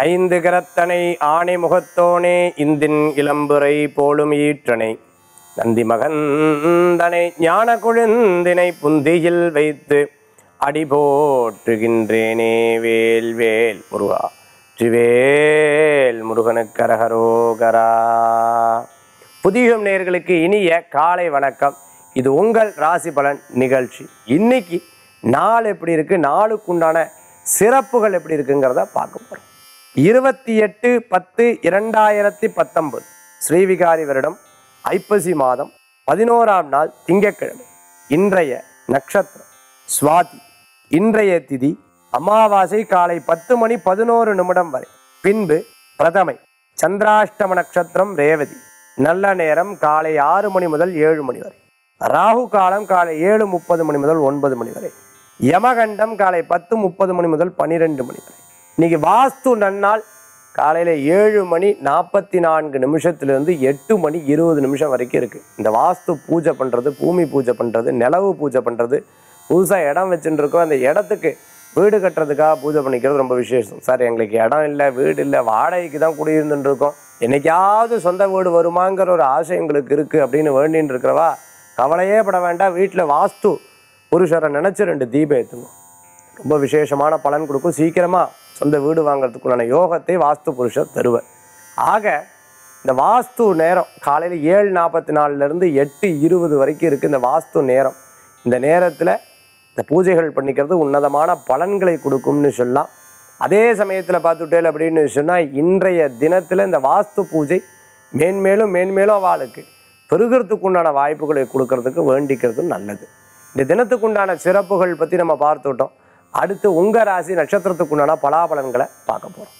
ஐந்து கரத்தனை ஆணை முகத்தோனே இந்தின் இளம்புரை போலும் ஈற்றனை நந்தி மகந்தனை ஞான குழுந்தினை புந்தியில் வைத்து அடி போற்றுகின்றேனே வேல் வேல் முருகா ட்ரிவேல் முருகனுக்கரகரோகரா புதியம் நேயர்களுக்கு இனிய காலை வணக்கம் இது உங்கள் ராசி பலன் நிகழ்ச்சி இன்னைக்கு நாள் எப்படி இருக்கு நாளுக்குண்டான சிறப்புகள் எப்படி இருக்குங்கிறத பார்க்க போறோம் இருபத்தி எட்டு பத்து இரண்டாயிரத்தி பத்தொன்பது ஸ்ரீவிகாரி வருடம் ஐப்பசி மாதம் பதினோராம் நாள் திங்கட்கிழமை இன்றைய நட்சத்திரம் சுவாதி இன்றைய திதி அமாவாசை காலை பத்து மணி பதினோரு நிமிடம் வரை பின்பு பிரதமை சந்திராஷ்டம நட்சத்திரம் ரேவதி நல்ல நேரம் காலை ஆறு மணி முதல் ஏழு மணி வரை ராகு காலம் காலை ஏழு முப்பது மணி முதல் ஒன்பது மணி வரை யமகண்டம் காலை பத்து முப்பது மணி முதல் பன்னிரெண்டு மணி வரை இன்னைக்கு வாஸ்து நன்னாள் காலையில் ஏழு மணி நாற்பத்தி நான்கு நிமிஷத்துலேருந்து எட்டு மணி இருபது நிமிஷம் வரைக்கும் இருக்குது இந்த வாஸ்து பூஜை பண்ணுறது பூமி பூஜை பண்ணுறது நிலவு பூஜை பண்ணுறது புதுசாக இடம் வச்சுட்டு இருக்கோம் அந்த இடத்துக்கு வீடு கட்டுறதுக்காக பூஜை பண்ணிக்கிறது ரொம்ப விசேஷம் சார் எங்களுக்கு இடம் இல்லை வீடு இல்லை வாடகைக்கு தான் குடியிருந்துட்டு இருக்கோம் என்னைக்காவது சொந்த வீடு வருமாங்கிற ஒரு ஆசை எங்களுக்கு இருக்குது அப்படின்னு வேண்டின்னு இருக்கிறவா கவலையே பட வேண்டாம் வீட்டில் வாஸ்து புருஷரை நினச்சி ரெண்டு தீபம் ஏற்றுங்க ரொம்ப விசேஷமான பலன் கொடுக்கும் சீக்கிரமாக சொந்த வீடு வாங்குறதுக்குள்ளான யோகத்தை வாஸ்து புருஷர் தருவர் ஆக இந்த வாஸ்து நேரம் காலையில் ஏழு நாற்பத்தி நாலுலேருந்து எட்டு இருபது வரைக்கும் இருக்குது இந்த வாஸ்து நேரம் இந்த நேரத்தில் இந்த பூஜைகள் பண்ணிக்கிறது உன்னதமான பலன்களை கொடுக்கும்னு சொல்லலாம் அதே சமயத்தில் பார்த்துட்டேல் அப்படின்னு சொன்னால் இன்றைய தினத்தில் இந்த வாஸ்து பூஜை மேன்மேலும் மேன்மேலும் அவளுக்கு பெருகிறதுக்கு உண்டான வாய்ப்புகளை கொடுக்கறதுக்கு வேண்டிக்கிறது நல்லது இந்த தினத்துக்கு உண்டான சிறப்புகள் பற்றி நம்ம பார்த்துட்டோம் அடுத்து உங்கள் ராசி நட்சத்திரத்துக்கு உண்டான பலாபலன்களை பார்க்க போகிறோம்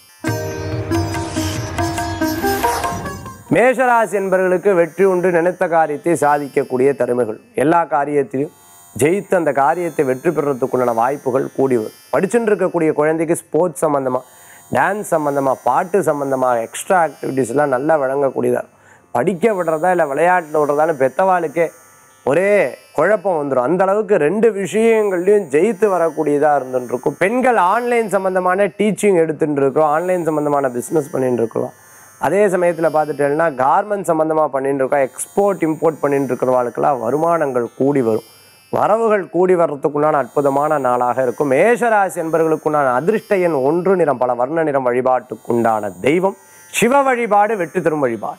மேஷராசி என்பவர்களுக்கு வெற்றி உண்டு நினைத்த காரியத்தை சாதிக்கக்கூடிய தருமைகள் எல்லா காரியத்திலையும் ஜெயித்து அந்த காரியத்தை வெற்றி பெறுறதுக்குண்டான வாய்ப்புகள் கூடி வரும் படிச்சுட்டு இருக்கக்கூடிய குழந்தைக்கு ஸ்போர்ட்ஸ் சம்மந்தமாக டான்ஸ் சம்மந்தமாக பாட்டு சம்மந்தமாக எக்ஸ்ட்ரா ஆக்டிவிட்டீஸ்லாம் நல்லா வழங்கக்கூடியதாக இருக்கும். படிக்க விடுறதா இல்லை விளையாட்டில் விடுறதான்னு பெத்தவாளுக்கே ஒரே குழப்பம் வந்துடும் அந்த அளவுக்கு ரெண்டு விஷயங்கள்லையும் ஜெயித்து வரக்கூடியதாக இருந்துட்டு இருக்கும் பெண்கள் ஆன்லைன் சம்மந்தமான டீச்சிங் எடுத்துட்டு இருக்கிறோம் ஆன்லைன் சம்மந்தமான பிஸ்னஸ் பண்ணிட்டு இருக்கிறோம் அதே சமயத்தில் பார்த்துட்டேன்னா கார்மெண்ட் சம்மந்தமாக பண்ணிட்டு இருக்கோம் எக்ஸ்போர்ட் இம்போர்ட் பண்ணிட்டு இருக்கிறவாளுக்கெல்லாம் வருமானங்கள் கூடி வரும் வரவுகள் கூடி வர்றதுக்குண்டான அற்புதமான நாளாக இருக்கும் மேஷராசி என்பவர்களுக்குண்டான அதிர்ஷ்ட எண் ஒன்று நிறம் பல வர்ண நிறம் வழிபாட்டுக்குண்டான தெய்வம் சிவ வழிபாடு வெற்றி தரும் வழிபாடு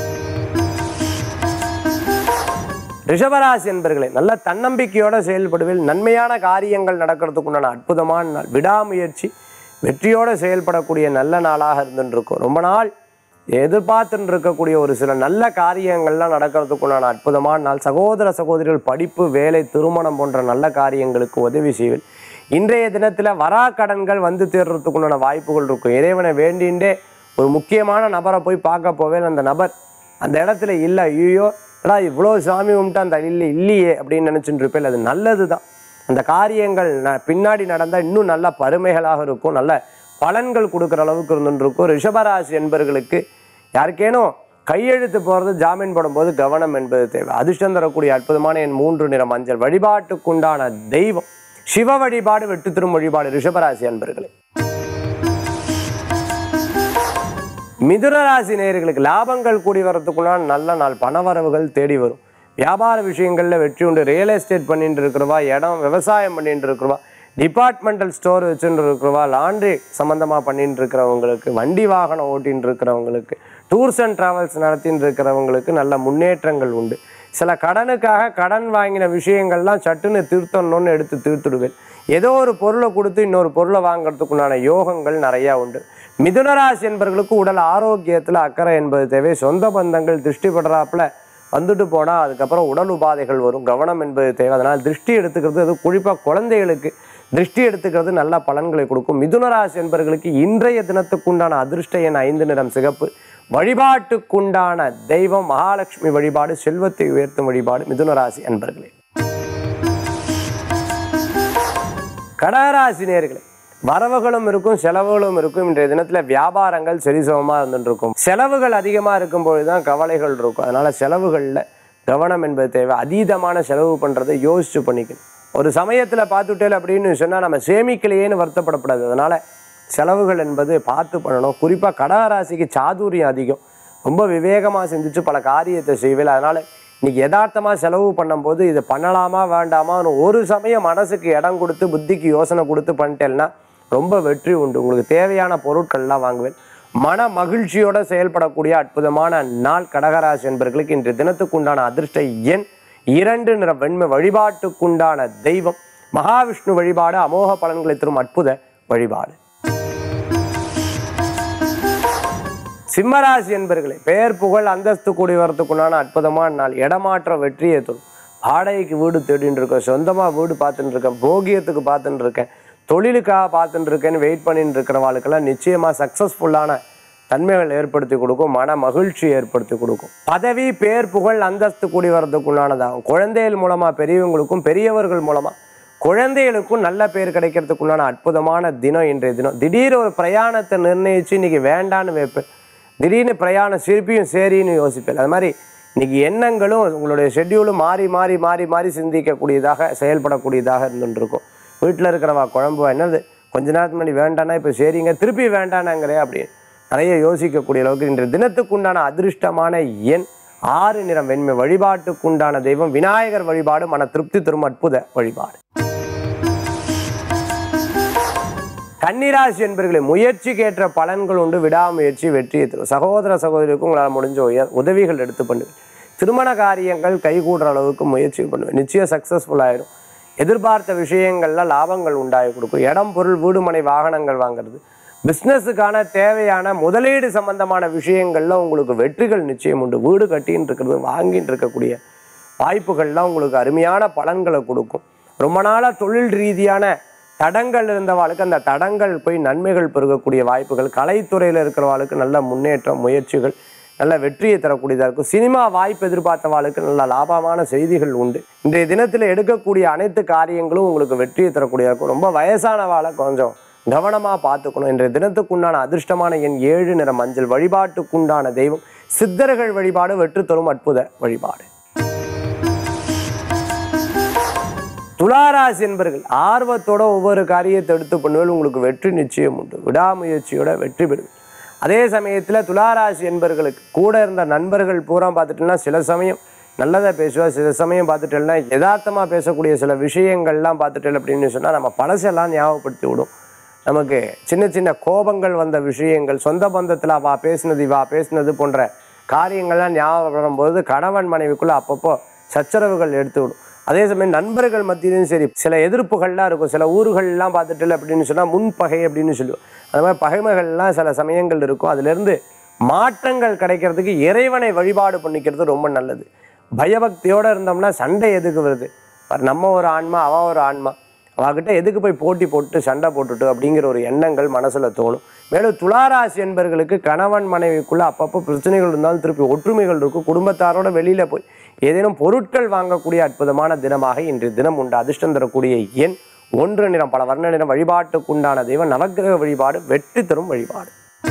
ரிஷபராசி என்பர்களே நல்ல தன்னம்பிக்கையோட செயல்படுவில் நன்மையான காரியங்கள் நடக்கிறதுக்குண்டான அற்புதமான நாள் விடாமுயற்சி வெற்றியோடு செயல்படக்கூடிய நல்ல நாளாக இருந்துட்டு இருக்கும் ரொம்ப நாள் எதிர்பார்த்துட்டு இருக்கக்கூடிய ஒரு சில நல்ல காரியங்கள்லாம் நடக்கிறதுக்குண்டான அற்புதமான நாள் சகோதர சகோதரிகள் படிப்பு வேலை திருமணம் போன்ற நல்ல காரியங்களுக்கு உதவி செய்வில் இன்றைய தினத்தில் வரா கடன்கள் வந்து தேர்றதுக்குண்டான வாய்ப்புகள் இருக்கும் இறைவனை வேண்டின்றே ஒரு முக்கியமான நபரை போய் பார்க்க போவேன் அந்த நபர் அந்த இடத்துல இல்லை ஐயோ எடா இவ்வளோ சாமி கும்பிட்டு அந்த இல்லை இல்லையே அப்படின்னு நினச்சிட்டு இருப்பேன் அது நல்லது தான் அந்த காரியங்கள் ந- பின்னாடி நடந்தால் இன்னும் நல்ல பருமைகளாக இருக்கும் நல்ல பலன்கள் கொடுக்குற அளவுக்கு இருந்துட்டு இருக்கும் ரிஷபராசி என்பர்களுக்கு யாருக்கேனும் கையெழுத்து போகிறது ஜாமீன் போடும்போது கவனம் என்பது தேவை அதிர்ஷ்டம் தரக்கூடிய அற்புதமான என் மூன்று நிற மஞ்சள் வழிபாட்டுக்குண்டான தெய்வம் சிவ வழிபாடு வெட்டு திரும் வழிபாடு ரிஷபராசி அன்பர்களே மிதுன ராசி நேயர்களுக்கு லாபங்கள் கூடி வரதுக்குள்ளான நல்ல நாள் பணவரவுகள் தேடி வரும் வியாபார விஷயங்களில் வெற்றி உண்டு ரியல் எஸ்டேட் பண்ணிட்டு இருக்கிறவா இடம் விவசாயம் பண்ணிட்டு இருக்கிறவா டிபார்ட்மெண்டல் ஸ்டோர் வச்சுட்டு இருக்கிறவா லாண்ட்ரி சம்மந்தமாக பண்ணிட்டு இருக்கிறவங்களுக்கு வண்டி வாகனம் ஓட்டின்னு இருக்கிறவங்களுக்கு டூர்ஸ் அண்ட் ட்ராவல்ஸ் நடத்தின்னு இருக்கிறவங்களுக்கு நல்ல முன்னேற்றங்கள் உண்டு சில கடனுக்காக கடன் வாங்கின விஷயங்கள்லாம் சட்டுன்னு தீர்த்தணும்னு எடுத்து தீர்த்துடுவேன் ஏதோ ஒரு பொருளை கொடுத்து இன்னொரு பொருளை வாங்குறதுக்குண்டான யோகங்கள் நிறையா உண்டு மிதுனராசி என்பவர்களுக்கு உடல் ஆரோக்கியத்தில் அக்கறை என்பது தேவை சொந்த பந்தங்கள் திருஷ்டி படுறாப்புல வந்துட்டு போனால் அதுக்கப்புறம் உடல் உபாதைகள் வரும் கவனம் என்பது தேவை அதனால் திருஷ்டி எடுத்துக்கிறது அது குறிப்பாக குழந்தைகளுக்கு திருஷ்டி எடுத்துக்கிறது நல்ல பலன்களை கொடுக்கும் மிதுனராசி என்பவர்களுக்கு இன்றைய தினத்துக்குண்டான அதிர்ஷ்ட எண் ஐந்து நிறம் சிகப்பு வழிபாட்டுக்குண்டான தெய்வம் மகாலட்சுமி வழிபாடு செல்வத்தை உயர்த்தும் வழிபாடு மிதுனராசி அன்பர்களே கடகராசி நேர்களே வரவுகளும் இருக்கும் செலவுகளும் இருக்கும் இன்றைய தினத்தில் வியாபாரங்கள் சரிசமமாக இருந்துட்டு இருக்கும் செலவுகள் அதிகமாக இருக்கும்பொழுது தான் கவலைகள் இருக்கும் அதனால் செலவுகளில் கவனம் என்பது தேவை அதீதமான செலவு பண்ணுறதை யோசிச்சு பண்ணிக்கணும் ஒரு சமயத்தில் பார்த்துட்டேல் அப்படின்னு சொன்னால் நம்ம சேமிக்கலையேன்னு வருத்தப்படக்கூடாது அதனால் செலவுகள் என்பது பார்த்து பண்ணணும் குறிப்பாக கடகராசிக்கு சாதுரியம் அதிகம் ரொம்ப விவேகமாக சிந்திச்சு பல காரியத்தை செய்வேன் அதனால் இன்னைக்கு யதார்த்தமாக செலவு பண்ணும்போது இது பண்ணலாமா வேண்டாமான்னு ஒரு சமயம் மனசுக்கு இடம் கொடுத்து புத்திக்கு யோசனை கொடுத்து பண்ணிட்டேன்னா ரொம்ப வெற்றி உண்டு உங்களுக்கு தேவையான பொருட்கள்லாம் வாங்குவேன் மன மகிழ்ச்சியோட செயல்படக்கூடிய அற்புதமான நாள் கடகராசி என்பர்களுக்கு இன்று தினத்துக்குண்டான அதிர்ஷ்ட எண் இரண்டு நிற வெண்மை வழிபாட்டுக்குண்டான தெய்வம் மகாவிஷ்ணு வழிபாடு அமோக பலன்களை தரும் அற்புத வழிபாடு சிம்மராசி என்பர்களே பெயர் புகழ் அந்தஸ்து கூடி வரத்துக்குண்டான அற்புதமான நாள் இடமாற்ற வெற்றியை தரும் வாடகைக்கு வீடு தேடின்னு இருக்கேன் சொந்தமாக வீடு பார்த்துட்டு இருக்கேன் போகியத்துக்கு பார்த்துட்டு இருக்கேன் தொழிலுக்காக பார்த்துட்டு இருக்கேன்னு வெயிட் பண்ணிட்டு இருக்கிறவாளுக்கெல்லாம் நிச்சயமாக சக்ஸஸ்ஃபுல்லான தன்மைகள் ஏற்படுத்தி கொடுக்கும் மன மகிழ்ச்சி ஏற்படுத்தி கொடுக்கும் பதவி பேர் புகழ் அந்தஸ்து கூடி வரதுக்குண்டானதாகும் குழந்தைகள் மூலமாக பெரியவங்களுக்கும் பெரியவர்கள் மூலமாக குழந்தைகளுக்கும் நல்ல பேர் கிடைக்கிறதுக்குண்டான அற்புதமான தினம் இன்றைய தினம் திடீர் ஒரு பிரயாணத்தை நிர்ணயித்து இன்னைக்கு வேண்டான்னு வைப்பேன் திடீர்னு பிரயாணம் சிரிப்பியும் சரின்னு யோசிப்பேன் அது மாதிரி இன்னைக்கு எண்ணங்களும் உங்களுடைய ஷெட்யூலும் மாறி மாறி மாறி மாறி சிந்திக்கக்கூடியதாக செயல்படக்கூடியதாக இருந்துருக்கும் வீட்டில் இருக்கிறவா குழம்பு என்னது கொஞ்ச நேரத்துக்கு முன்னாடி வேண்டானா இப்போ சரிங்க திருப்பி வேண்டானாங்கிறே அப்படி நிறைய யோசிக்கக்கூடிய அளவுக்கு இன்றைய தினத்துக்குண்டான அதிர்ஷ்டமான எண் ஆறு நிறம் வெண்மை வழிபாட்டுக்குண்டான தெய்வம் விநாயகர் வழிபாடு மன திருப்தி தரும் அற்புத வழிபாடு கன்னிராசி என்பர்களே முயற்சிக்கேற்ற பலன்கள் உண்டு விடாமுயற்சி வெற்றியை தரும் சகோதர சகோதரிக்கும் உங்களால் முடிஞ்ச உய- உதவிகள் எடுத்து பண்ணுவேன் திருமண காரியங்கள் கைகூடுற அளவுக்கு முயற்சி பண்ணுவேன் நிச்சயம் சக்ஸஸ்ஃபுல் ஆயிடும் எதிர்பார்த்த விஷயங்கள்ல லாபங்கள் உண்டாகி கொடுக்கும் இடம் பொருள் வீடுமனை வாகனங்கள் வாங்குறது பிஸ்னஸுக்கான தேவையான முதலீடு சம்பந்தமான விஷயங்கள்ல உங்களுக்கு வெற்றிகள் நிச்சயம் உண்டு வீடு கட்டின்னு இருக்கிறது வாங்கின்னு இருக்கக்கூடிய வாய்ப்புகள்லாம் உங்களுக்கு அருமையான பலன்களை கொடுக்கும் ரொம்ப நாளாக தொழில் ரீதியான தடங்கள் இருந்தவாளுக்கு அந்த தடங்கள் போய் நன்மைகள் பெருகக்கூடிய வாய்ப்புகள் கலைத்துறையில் இருக்கிறவாளுக்கு நல்ல முன்னேற்றம் முயற்சிகள் நல்ல வெற்றியை தரக்கூடியதாக இருக்கும் சினிமா வாய்ப்பு எதிர்பார்த்தவாளுக்கு நல்ல லாபமான செய்திகள் உண்டு இன்றைய தினத்தில் எடுக்கக்கூடிய அனைத்து காரியங்களும் உங்களுக்கு வெற்றியை தரக்கூடியதாக இருக்கும் ரொம்ப வயசானவாளை கொஞ்சம் கவனமாக பார்த்துக்கணும் இன்றைய தினத்துக்குண்டான அதிர்ஷ்டமான எண் ஏழு நிற மஞ்சள் வழிபாட்டுக்குண்டான தெய்வம் சித்தர்கள் வழிபாடு வெற்றி தரும் அற்புத வழிபாடு துளாராசி என்பர்கள் ஆர்வத்தோட ஒவ்வொரு காரியத்தை எடுத்து பண்ணுவேன் உங்களுக்கு வெற்றி நிச்சயம் உண்டு விடாமுயற்சியோட வெற்றி பெறுவேன் அதே சமயத்தில் துளாராசி என்பர்களுக்கு கூட இருந்த நண்பர்கள் பூரா பார்த்துட்டோம்னா சில சமயம் நல்லதை பேசுவா சில சமயம் பார்த்துட்டோம்னா யதார்த்தமாக பேசக்கூடிய சில விஷயங்கள்லாம் பார்த்துட்டேன் அப்படின்னு சொன்னால் நம்ம பழசெல்லாம் ஞாபகப்படுத்தி விடும் நமக்கு சின்ன சின்ன கோபங்கள் வந்த விஷயங்கள் சொந்த பந்தத்தில் வா பேசினது வா பேசினது போன்ற காரியங்கள்லாம் ஞாபகம் போது கணவன் மனைவிக்குள்ள அப்பப்போ சச்சரவுகள் எடுத்து விடும் அதே சமயம் நண்பர்கள் மத்தியிலும் சரி சில எதிர்ப்புகள்லாம் இருக்கும் சில ஊர்கள்லாம் பார்த்துட்டு அப்படின்னு சொன்னால் முன்பகை அப்படின்னு சொல்லுவோம் அந்த மாதிரி பகைமைகள்லாம் சில சமயங்கள் இருக்கும் அதுலேருந்து மாற்றங்கள் கிடைக்கிறதுக்கு இறைவனை வழிபாடு பண்ணிக்கிறது ரொம்ப நல்லது பயபக்தியோடு இருந்தோம்னா சண்டை எதுக்கு வருது பாரு, நம்ம ஒரு ஆன்மா அவன் ஒரு ஆன்மா அவகிட்ட எதுக்கு போய் போட்டி போட்டு சண்டை போட்டுட்டு அப்படிங்கிற ஒரு எண்ணங்கள் மனசில் தோணும் மேலும் துளாராசி என்பர்களுக்கு கணவன் மனைவிக்குள்ள அப்பப்போ பிரச்சனைகள் இருந்தாலும் திருப்பி ஒற்றுமைகள் இருக்கும் குடும்பத்தாரோட வெளியில் போய் ஏதேனும் பொருட்கள் வாங்கக்கூடிய அற்புதமான தினமாக இன்றைய தினம் உண்டு அதிர்ஷ்டம் தரக்கூடிய எண் ஒன்று நிறம் பல வர்ண நிறம் வழிபாட்டுக்குண்டான தெய்வம் நவக்கிரக வழிபாடு வெற்றி தரும் வழிபாடு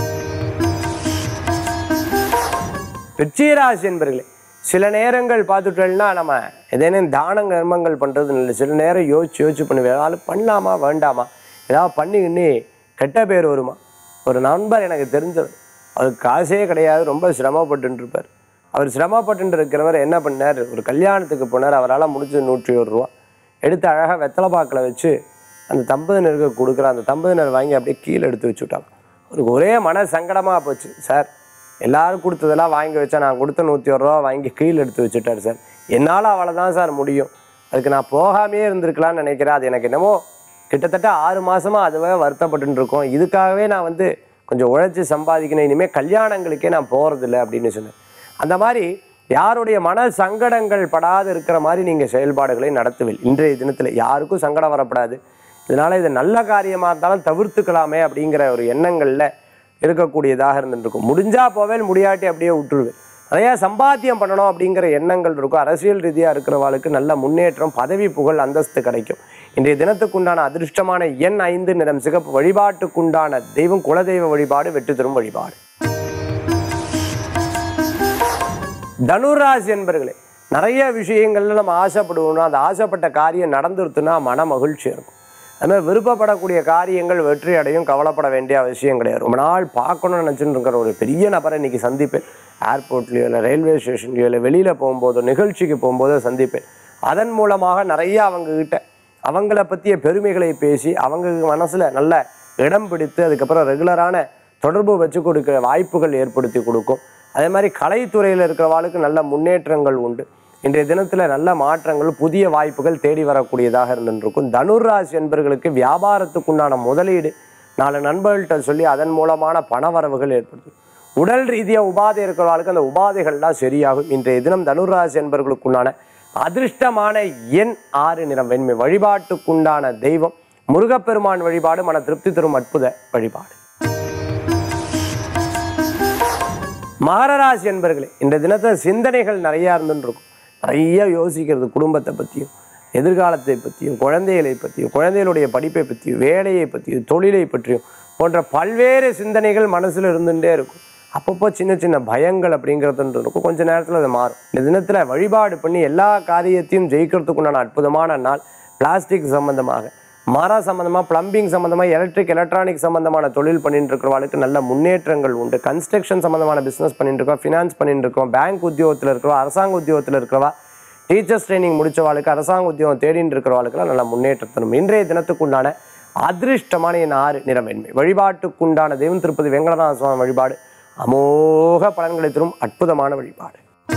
விருச்சிகராசி என்பர்களே சில நேரங்கள் பார்த்துட்டோம்னா நம்ம ஏதேனும் தான கர்மங்கள் பண்ணுறது இல்லை சில நேரம் யோசிச்சு யோசிச்சு பண்ணுவேன் ஏதாவது பண்ணலாமா வேண்டாமா ஏதாவது பண்ணிக்கின்னு கெட்ட பேர் வருமா ஒரு நண்பர் எனக்கு தெரிஞ்சவர் அவருக்கு காசே கிடையாது ரொம்ப சிரமப்பட்டு இருப்பார் அவர் சிரமப்பட்டு இருக்கிறவர் என்ன பண்ணார் ஒரு கல்யாணத்துக்கு போனார் அவரால் முடிஞ்சது நூற்றி ஒரு ரூபா எடுத்து அழகாக வெத்தலை பாக்கில் வச்சு அந்த தம்பதியினருக்கு கொடுக்குற அந்த தம்பதியினர் வாங்கி அப்படியே கீழே எடுத்து வச்சு விட்டாங்க அவருக்கு ஒரே மன சங்கடமாக போச்சு சார் எல்லாரும் கொடுத்ததெல்லாம் வாங்கி வச்சா நான் கொடுத்த நூற்றி ஒரு ரூபா வாங்கி கீழே எடுத்து வச்சுட்டார் சார் என்னால் அவ்வளோதான் சார் முடியும் அதுக்கு நான் போகாமே இருந்திருக்கலாம்னு நினைக்கிறேன் அது எனக்கு என்னமோ கிட்டத்தட்ட ஆறு மாசமாக அதுவே வருத்தப்பட்டு இருக்கோம் இதுக்காகவே நான் வந்து கொஞ்சம் உழைச்சி சம்பாதிக்கணும் இனிமேல் கல்யாணங்களுக்கே நான் போகிறதில்ல அப்படின்னு சொன்னேன் அந்த மாதிரி யாருடைய மன சங்கடங்கள் படாது இருக்கிற மாதிரி நீங்கள் செயல்பாடுகளை நடத்துவில் இன்றைய தினத்தில் யாருக்கும் சங்கடம் வரப்படாது இதனால் இது நல்ல காரியமாக இருந்தாலும் தவிர்த்துக்கலாமே அப்படிங்கிற ஒரு எண்ணங்களில் இருக்கக்கூடியதாக இருந்துருக்கும் முடிஞ்சா போவேன் முடியாட்டி அப்படியே விட்டுருவேன் நிறையா சம்பாத்தியம் பண்ணணும் அப்படிங்கிற எண்ணங்கள் இருக்கும் அரசியல் ரீதியாக இருக்கிறவாளுக்கு நல்ல முன்னேற்றம் பதவி புகழ் அந்தஸ்து கிடைக்கும் இன்றைய தினத்துக்குண்டான அதிர்ஷ்டமான எண் ஐந்து நிறம் சிகப்பு வழிபாட்டுக்குண்டான தெய்வம் குலதெய்வ வழிபாடு வெற்றி தரும் வழிபாடு தனுராசி என்பர்களே நிறைய விஷயங்கள்ல நம்ம ஆசைப்படுவோம்னா அந்த ஆசைப்பட்ட காரியம் நடந்துருத்துனா மன மகிழ்ச்சி இருக்கும் அதுமாதிரி விருப்பப்படக்கூடிய காரியங்கள் வெற்றி அடையும் கவலைப்பட வேண்டிய அவசியம் கிடையாது ரொம்ப நாள் பார்க்கணும்னு நினச்சிட்டு இருக்கிற ஒரு பெரிய நபரை இன்னைக்கு சந்திப்பேன் ஏர்போர்ட்லேயோ இல்லை ரயில்வே ஸ்டேஷன்லையோ இல்லை வெளியில் போகும்போதோ நிகழ்ச்சிக்கு போகும்போதோ சந்திப்பேன் அதன் மூலமாக நிறைய அவங்கக்கிட்ட அவங்கள பற்றிய பெருமைகளை பேசி அவங்க மனசில் நல்ல இடம் பிடித்து அதுக்கப்புறம் ரெகுலரான தொடர்பு வச்சு கொடுக்க வாய்ப்புகள் ஏற்படுத்தி கொடுக்கும் அதே மாதிரி கலைத்துறையில் இருக்கிறவாளுக்கு நல்ல முன்னேற்றங்கள் உண்டு இன்றைய தினத்தில் நல்ல மாற்றங்கள் புதிய வாய்ப்புகள் தேடி வரக்கூடியதாக இருந்துருக்கும் தனுராசி என்பர்களுக்கு வியாபாரத்துக்குண்டான முதலீடு நாலு நண்பர்கள்ட்ட சொல்லி அதன் மூலமான பணவரவுகள் ஏற்படுத்தும் உடல் ரீதியாக உபாதை இருக்கிறவர்களுக்கு அந்த உபாதைகள்லாம் சரியாகும் இன்றைய தினம் தனுராசி என்பர்களுக்குண்டான அதிர்ஷ்டமான எண் ஆறு நிறம் வெண்மை வழிபாட்டுக்குண்டான தெய்வம் முருகப்பெருமான் வழிபாடு மன திருப்தி தரும் அற்புத வழிபாடு மகர ராசி என்பர்களே இந்த தினத்தை சிந்தனைகள் நிறையா இருந்துன்னு இருக்கும் நிறைய யோசிக்கிறது குடும்பத்தை பற்றியும் எதிர்காலத்தை பற்றியும் குழந்தைகளை பற்றியும் குழந்தைகளுடைய படிப்பை பற்றியும் வேலையை பற்றியும் தொழிலை பற்றியும் போன்ற பல்வேறு சிந்தனைகள் மனசில் இருந்துகிட்டே இருக்கும் அப்பப்போ சின்ன சின்ன பயங்கள் அப்படிங்கிறது இருக்கும் கொஞ்ச நேரத்தில் அது மாறும் இந்த தினத்தில் வழிபாடு பண்ணி எல்லா காரியத்தையும் ஜெயிக்கிறதுக்குண்டான அற்புதமான நாள் பிளாஸ்டிக் சம்பந்தமாக மரம் சம்மந்தமாக ப்ளம்பிங் சம்மந்தமாக எலக்ட்ரிக் எலக்ட்ரானிக் சம்மந்தமான தொழில் பண்ணிட்டு இருக்கிறவங்களுக்கு நல்ல முன்னேற்றங்கள் உண்டு கன்ஸ்ட்ரக்ஷன் சம்மந்தமான பிஸ்னஸ் பண்ணிட்டு இருக்கோம் ஃபினான்ஸ் பண்ணிட்டு இருக்கோம் பேங்க் உத்தியோகத்தில் இருக்கிறவா அரசாங்க உத்தியோகத்தில் இருக்கிறவா டீச்சர்ஸ் ட்ரைனிங் முடிச்சவாளுக்கு அரசாங்க உத்தியோகம் தேடிட்டு இருக்கிறவாளுக்கெல்லாம் நல்ல முன்னேற்றம் தரும் இன்றைய தினத்துக்குண்டான அதிர்ஷ்டமான என் ஆறு நிறமென்மை வழிபாட்டுக்குண்டான தெய்வம் திருப்பதி வெங்கடநாத சுவாமி வழிபாடு அமோக பலன்களை தரும் அற்புதமான வழிபாடு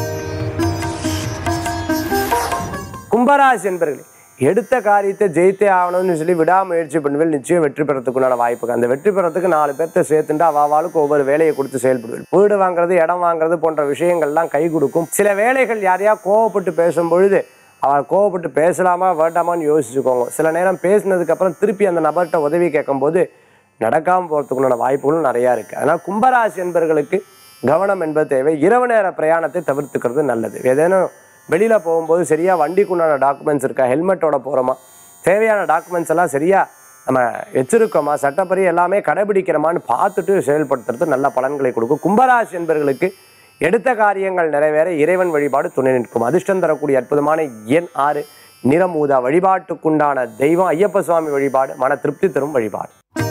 கும்பராசி என்பர்களே எடுத்த காரியத்தை ஜெயித்தே ஆகணும்னு சொல்லி விடாமுயற்சி பண்ணுவேன் நிச்சயம் வெற்றி பெறத்துக்குண்டான வாய்ப்புக்கு அந்த வெற்றி பெறத்துக்கு நாலு பேர்த்த சேர்த்துட்டு அவாவாளுக்கு ஒவ்வொரு வேலையை கொடுத்து செயல்படுவேன் வீடு வாங்குறது இடம் வாங்குறது போன்ற விஷயங்கள்லாம் கை கொடுக்கும் சில வேலைகள் யாரையா கோவப்பட்டு பேசும் பொழுது அவர் கோவப்பட்டு பேசலாமா வேண்டாமான்னு யோசிச்சுக்கோங்க சில நேரம் பேசினதுக்கு அப்புறம் திருப்பி அந்த நபர்கிட்ட உதவி கேட்கும்போது நடக்காமல் போகிறதுக்குண்டான வாய்ப்புகளும் நிறையா இருக்குது அதனால் கும்பராசி என்பர்களுக்கு கவனம் என்பது தேவை இரவு நேர பிரயாணத்தை தவிர்த்துக்கிறது நல்லது ஏதேனும் வெளியில் போகும்போது சரியாக வண்டிக்குண்டான டாக்குமெண்ட்ஸ் இருக்கா ஹெல்மெட்டோட போகிறோமா தேவையான டாக்குமெண்ட்ஸ் எல்லாம் சரியாக நம்ம வச்சிருக்கோமா சட்டப்படி எல்லாமே கடைபிடிக்கிறோமான்னு பார்த்துட்டு செயல்படுத்துறது நல்ல பலன்களை கொடுக்கும் கும்பராசி என்பர்களுக்கு எடுத்த காரியங்கள் நிறைவேற இறைவன் வழிபாடு துணை நிற்கும் அதிர்ஷ்டம் தரக்கூடிய அற்புதமான எண் ஆறு நிறமூதா வழிபாட்டுக்குண்டான தெய்வம் ஐயப்ப சுவாமி வழிபாடு மன திருப்தி தரும் வழிபாடு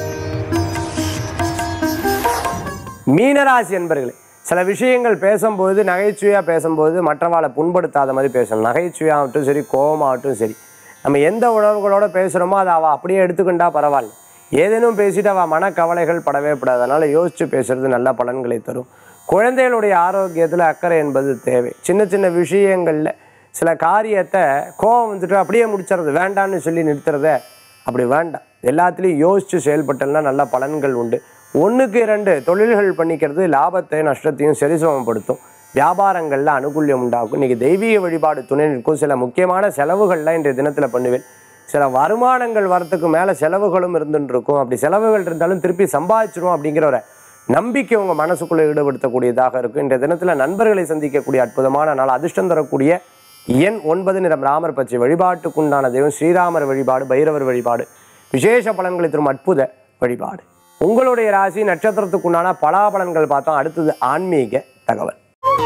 மீனராசி என்பர்களே சில விஷயங்கள் பேசும்போது நகைச்சுவையாக பேசும்போது மற்றவாளை புண்படுத்தாத மாதிரி பேசணும் நகைச்சுவையாகட்டும் சரி கோபமாகட்டும் சரி நம்ம எந்த உணர்வுகளோட பேசுகிறோமோ அதை அவள் அப்படியே எடுத்துக்கிண்டா பரவாயில்ல ஏதேனும் பேசிட்டு அவள் மனக்கவலைகள் படவே படாது அதனால் யோசித்து பேசுறது நல்ல பலன்களை தரும் குழந்தைகளுடைய ஆரோக்கியத்தில் அக்கறை என்பது தேவை சின்ன சின்ன விஷயங்களில் சில காரியத்தை கோபம் வந்துட்டு அப்படியே முடிச்சிடுறது வேண்டான்னு சொல்லி நிறுத்துறத அப்படி வேண்டாம் எல்லாத்துலேயும் யோசித்து செயல்பட்டல்னா நல்ல பலன்கள் உண்டு ஒன்றுக்கு இரண்டு தொழில்கள் பண்ணிக்கிறது லாபத்தை நஷ்டத்தையும் சரிசமப்படுத்தும் வியாபாரங்களில் அனுகூல்யம் உண்டாகும் இன்றைக்கி தெய்வீக வழிபாடு துணை நிற்கும் சில முக்கியமான செலவுகள்லாம் இன்றைய தினத்தில் பண்ணுவேன் சில வருமானங்கள் வரத்துக்கு மேலே செலவுகளும் இருந்துட்டு இருக்கும் அப்படி செலவுகள் இருந்தாலும் திருப்பி சம்பாதிச்சிரும் அப்படிங்கிற ஒரு நம்பிக்கை உங்கள் மனசுக்குள்ளே ஈடுபடுத்தக்கூடியதாக இருக்கும் இன்றைய தினத்தில் நண்பர்களை சந்திக்கக்கூடிய அற்புதமான நாள் அதிர்ஷ்டம் தரக்கூடிய எண் ஒன்பது நிறம் ராமர் பச்சை வழிபாட்டுக்குண்டான தெய்வம் ஸ்ரீராமர் வழிபாடு பைரவர் வழிபாடு விசேஷ பலன்களை தரும் அற்புத வழிபாடு உங்களுடைய ராசி நட்சத்திரத்துக்குண்டான பலாபலன்கள் பார்த்தோம் அடுத்தது ஆன்மீக தகவல்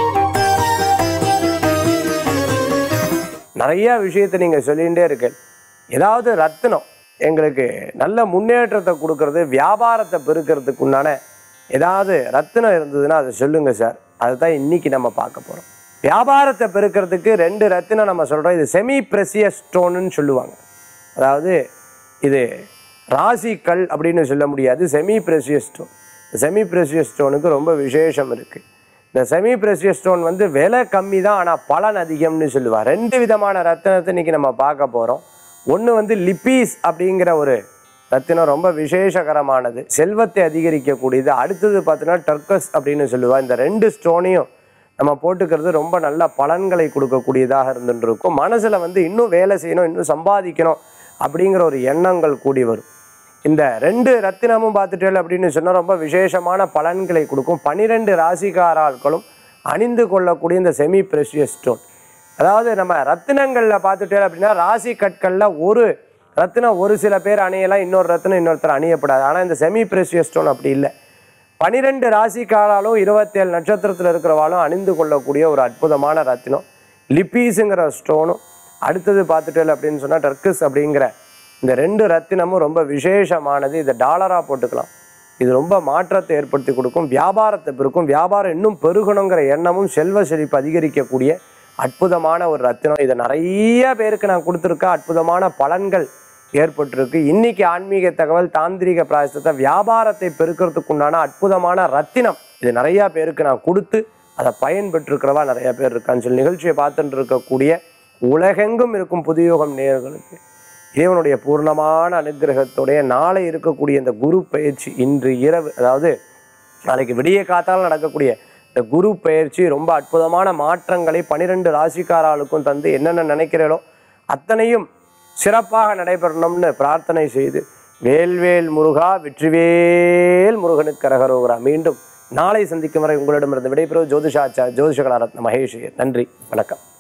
நிறைய விஷயத்தை நீங்கள் சொல்லிகிட்டே இருக்கு ஏதாவது ரத்தினம் எங்களுக்கு நல்ல முன்னேற்றத்தை கொடுக்கறது வியாபாரத்தை பெருக்கிறதுக்கு உண்டான ஏதாவது ரத்தினம் இருந்ததுன்னா அதை சொல்லுங்க சார் அதுதான் இன்னைக்கு நம்ம பார்க்க போகிறோம் வியாபாரத்தை பெருக்கிறதுக்கு ரெண்டு ரத்தினம் நம்ம சொல்கிறோம் இது செமி ப்ரெசியஸ் ஸ்டோனுன்னு சொல்லுவாங்க அதாவது இது ராசிக்கல் அப்படின்னு சொல்ல முடியாது semi precious stone semi precious ஸ்டோனுக்கு ரொம்ப விசேஷம் இருக்குது இந்த செமி ப்ரெசியஸ் ஸ்டோன் வந்து விலை கம்மி தான் ஆனால் பலன் அதிகம்னு சொல்லுவாள் ரெண்டு விதமான ரத்தினத்தை இன்றைக்கி நம்ம பார்க்க போகிறோம் ஒன்று வந்து லிப்பீஸ் அப்படிங்கிற ஒரு ரத்தினம் ரொம்ப விசேஷகரமானது செல்வத்தை அதிகரிக்கக்கூடியது அடுத்தது பார்த்தீங்கன்னா டர்க்கஸ் அப்படின்னு சொல்லுவாள் இந்த ரெண்டு ஸ்டோனையும் நம்ம போட்டுக்கிறது ரொம்ப நல்ல பலன்களை கொடுக்கக்கூடியதாக இருந்துட்டு இருக்கும் மனசில் வந்து இன்னும் வேலை செய்யணும் இன்னும் சம்பாதிக்கணும் அப்படிங்கிற ஒரு எண்ணங்கள் கூடி வரும் இந்த ரெண்டு ரத்தினமும் பார்த்துட்டேன் அப்படின்னு சொன்னால் ரொம்ப விசேஷமான பலன்களை கொடுக்கும் பனிரெண்டு ராசிக்காராட்களும் அணிந்து கொள்ளக்கூடிய இந்த செமி ப்ரெஷியஸ் ஸ்டோன் அதாவது நம்ம ரத்தினங்களில் பார்த்துட்டேன் அப்படின்னா ராசி கற்களில் ஒரு ரத்தினம் ஒரு சில பேர் அணியலாம் இன்னொரு ரத்தினம் இன்னொருத்தர் அணியப்படாது ஆனால் இந்த செமி ப்ரெஷியஸ் ஸ்டோன் அப்படி இல்லை பனிரெண்டு ராசிக்காராலும் இருபத்தேழு நட்சத்திரத்தில் இருக்கிறவாலும் அணிந்து கொள்ளக்கூடிய ஒரு அற்புதமான ரத்தினம் லிப்பீஸுங்கிற ஸ்டோனும் அடுத்தது பார்த்துட்டேன் அப்படின்னு சொன்னால் டர்க்கிஸ் அப்படிங்கிற இந்த ரெண்டு ரத்தினமும் ரொம்ப விசேஷமானது இதை டாலராக போட்டுக்கலாம் இது ரொம்ப மாற்றத்தை ஏற்படுத்தி கொடுக்கும் வியாபாரத்தை பெருக்கும் வியாபாரம் இன்னும் பெருகணுங்கிற எண்ணமும் செல்வ செழிப்பு அதிகரிக்கக்கூடிய அற்புதமான ஒரு ரத்தினம் இதை நிறைய பேருக்கு நான் கொடுத்துருக்கேன் அற்புதமான பலன்கள் ஏற்பட்டிருக்கு இன்னைக்கு ஆன்மீக தகவல் தாந்திரிக பிராயசத்தை வியாபாரத்தை பெருக்கிறதுக்கு உண்டான அற்புதமான ரத்தினம் இது நிறைய பேருக்கு நான் கொடுத்து அதை பயன்பெற்றிருக்கிறவா நிறைய பேர் இருக்கான்னு சொல்லி நிகழ்ச்சியை பார்த்துட்டு இருக்கக்கூடிய உலகெங்கும் இருக்கும் புதியோகம் நேயர்களுக்கு இறைவனுடைய பூர்ணமான அனுகிரகத்துடைய நாளை இருக்கக்கூடிய இந்த குரு பயிற்சி இன்று இரவு அதாவது நாளைக்கு விடிய காத்தால் நடக்கக்கூடிய இந்த குரு பயிற்சி ரொம்ப அற்புதமான மாற்றங்களை பனிரெண்டு ராசிக்காராளுக்கும் தந்து என்னென்ன நினைக்கிறீங்களோ அத்தனையும் சிறப்பாக நடைபெறணும்னு பிரார்த்தனை செய்து வேல்வேல் முருகா வெற்றிவேல் முருகனுக்கு கரகரோகரா மீண்டும் நாளை சந்திக்கும் வரை உங்களிடமிருந்து விடைபெறுவது ஜோதிஷாச்சார் ஜோதிஷகலாரத்ன மகேஷ் நன்றி வணக்கம்